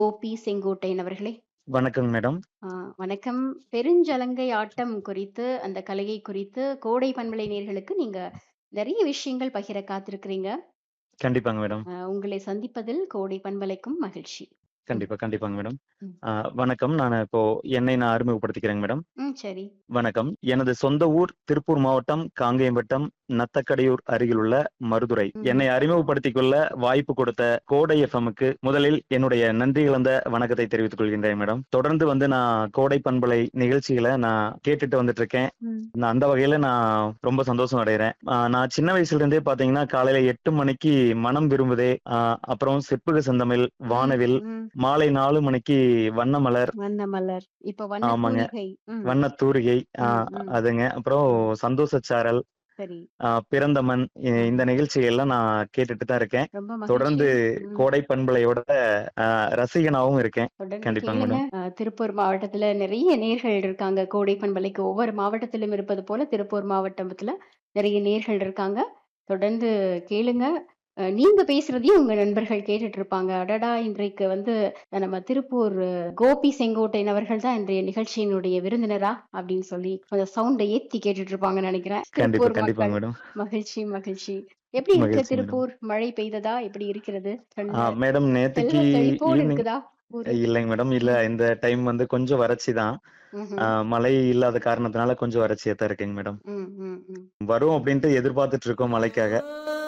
OP. Sengottaiyan அவர்களே! வணக்கங்க madam. ஆ வணக்கம். பெருஞ்சலங்கை ஆட்டம் குறித்து, அந்த கலையை குறித்து கோடை பண்பலை நேயர்களுக்கு நீங்க நெறைய விஷயங்கள் பகிர காத்திருக்கிறீங்க. கண்டிப்பாங்க மேடம். அ உங்களை சந்திப்பதில் கோடை பண்பலைக்கும் மகிழ்ச்சி. ம். கண்டிப்பா, கண்டிப்பாங்க மேடம். ம். ஆ வணக்கம். நானு இப்போ என்னை நான் அறிமுகப்படுத்திக்கிறேங்க மேடம். ம். சரி. வணக்கம். எனது சொந்த ஊர் திருப்பூர் மாவட்டம், காங்கேயம் வட்டம், நத்தக்கடையூர் அருகிலுள்ள மருதுரை. ம். என்னை அறிமுகப்படுத்திக் கொள்ள வாய்ப்பு கொடுத்த கோடை எஃப்எம்க்கு முதலில் என்னுடைய நன்றி கலந்த வணக்கத்தை தெரிவித்துக் கொள்கின்றேன் மேடம். தொடர்ந்து வந்து நான் கோடை பண்பலை நிகழ்ச்சிகள நான் கேட்டுட்டு வந்துட்டு இருக்கேன். ம். நான் அந்த வகையில நான் ரொம்ப சந்தோஷம் அடையறேன். ஆ நான் சின்ன வயசுல இருந்தே பார்த்தீங்கன்னா, காலையில 8 மணிக்கு மனம் விரும்புதே, ஆ அப்புறம் செப்புக செந்தமிழ், ம். வானவில், ம். மாலை 4 மணிக்கு வண்ணமலர். வண்ணமலர். இப்ப வண்ண ஆமாங்க. தூரிகை. ம். வண்ணத் தூரிகை. ஆ ம். ம். அதுங்க. அப்புறம் சந்தோஷச்சாரல், சரி. ஆ பிறந்தமன் இ ம். இந்த நிகழ்ச்சிகள்லாம் நான் கேட்டுட்டு தான் இருக்கேன். ரொம்ப தொடர்ந்து மகிழ்ச்சி. ம். கோடை பண்பலையோட அ ரசிகனாவும் இருக்கேன். தொடர்ந்து கண்டிப்பாங்க கேளுங்க. மேடம். அ திருப்பூர் மாவட்டத்துல நெறைய நேயர்கள் இருக்காங்க. கோடை பண்பலைக்கு ஒவ்வொரு மாவட்டத்திலும் இருப்பது போல, திருப்பூர் மாவட்டத்துல நெறைய நேயர்கள் இருக்காங்க. தொடர்ந்து கேளுங்க. அ நீங்க பேசுறதையும் உங்க நண்பர்கள் கேட்டுட்டு இருப்பாங்க. அடடா! இன்றைக்கு வந்து நம்ம திருப்பூர் கோபி செங்கோட்டையன் அவர்கள் தான் இன்றைய நிகழ்ச்சியினுடைய விருந்தினரா? அப்படின்னு சொல்லி கொஞ்சம் சவுண்ட ஏத்தி கேட்டுட்டு இருப்பாங்கன்னு நெனைக்கிறேன். கண்டிப்பா, திருப்பூர் கண்டிப்பாங்க மக்கள். மேடம். மகிழ்ச்சி, மகிழ்ச்சி. எப்படி இருக்கு மகிழ்ச்சி மேடம். திருப்பூர்? மழை பெய்ததா? எப்படி இருக்கிறது? ஆ நல்ல மேடம் நேத்தைக்கு செல்வ செழிப்போடு ஈவ்னிங் இருக்குதா ஊரு? இல்லைங்க மேடம். இல்ல ம். இந்த டைம் வந்து கொஞ்சம் வறட்சி தான். ஆ ம்ஹ்ம். மழை இல்லாத காரணத்தினால கொஞ்சம் வறட்சியா தான் இருக்குங்க மேடம். ம். ம். ம். வரும் அப்படின்ட்டு எதிர்பார்த்துட்டு இருக்கோம் மழைக்காக.